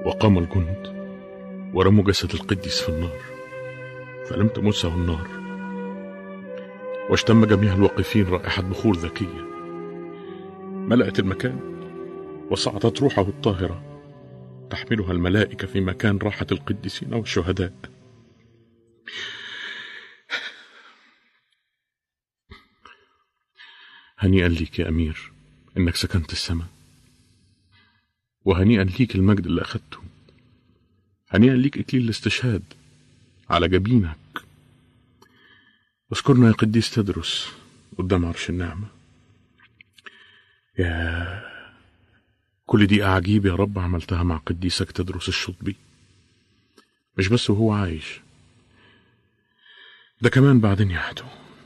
وقام الجند ورموا جسد القديس في النار فلم تمسه النار واشتم جميع الواقفين رائحة بخور ذكية ملأت المكان وصعدت روحه الطاهرة تحملها الملائكة في مكان راحة القديسين والشهداء هنيئا ليك يا أمير إنك سكنت السماء وهنيئا ليك المجد اللي أخدته هنيئا ليك إكليل الاستشهاد على جبينك اذكرنا يا قديس تدرس قدام عرش النعمة يا كل دي أعاجيب يا رب عملتها مع قديسك تدرس الشطبي مش بس وهو عايش ده كمان بعد نياحته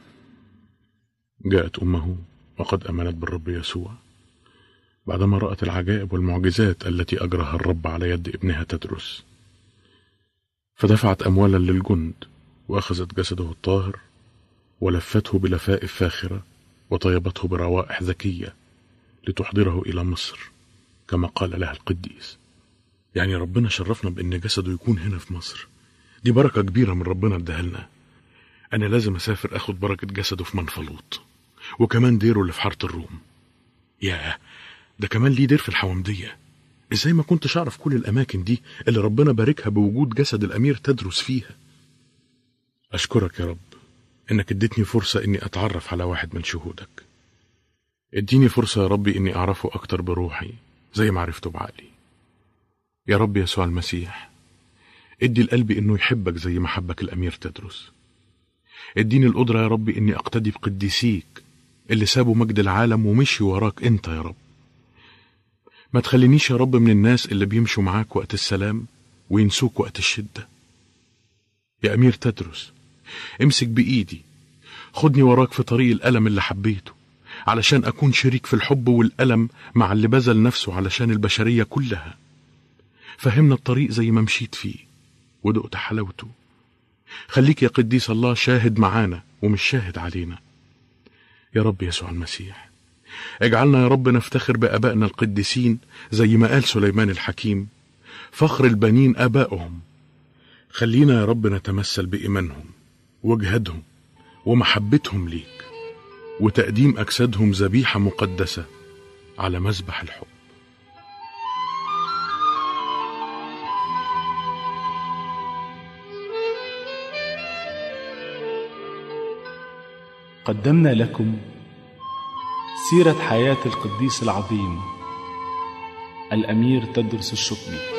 جاءت أمه وقد آمنت بالرب يسوع بعدما رأت العجائب والمعجزات التي أجرها الرب على يد ابنها تدرس فدفعت أموالا للجند وأخذت جسده الطاهر ولفته بلفائف فاخرة وطيبته بروائح ذكية لتحضره إلى مصر كما قال لها القديس يعني ربنا شرفنا بأن جسده يكون هنا في مصر دي بركة كبيرة من ربنا اداها لنا أنا لازم أسافر أخد بركة جسده في منفلوط وكمان ديره اللي في حارة الروم ياه ده كمان ليه دير في الحومدية ازاي ما كنتش اعرف كل الاماكن دي اللي ربنا باركها بوجود جسد الامير تدرس فيها اشكرك يا رب انك اديتني فرصة اني اتعرف على واحد من شهودك اديني فرصة يا ربي اني اعرفه اكتر بروحي زي ما عرفته بعقلي يا رب يسوع المسيح ادي القلب انه يحبك زي ما حبك الامير تدرس اديني القدرة يا ربي اني اقتدي بقديسيك اللي سابوا مجد العالم ومشي وراك انت يا رب ما تخلينيش يا رب من الناس اللي بيمشوا معاك وقت السلام وينسوك وقت الشدة يا أمير تدرس امسك بإيدي خدني وراك في طريق الألم اللي حبيته علشان أكون شريك في الحب والألم مع اللي بذل نفسه علشان البشرية كلها فهمنا الطريق زي ما مشيت فيه ودقت حلاوته خليك يا قديس الله شاهد معانا ومش شاهد علينا يا رب يسوع المسيح اجعلنا يا رب نفتخر بآبائنا القديسين زي ما قال سليمان الحكيم فخر البنين آبائهم خلينا يا رب نتمثل بإيمانهم وجهادهم ومحبتهم ليك وتقديم أجسادهم ذبيحة مقدسة على مذبح الحب قدمنا لكم سيرة حياة القديس العظيم الأمير تدرس الشطبي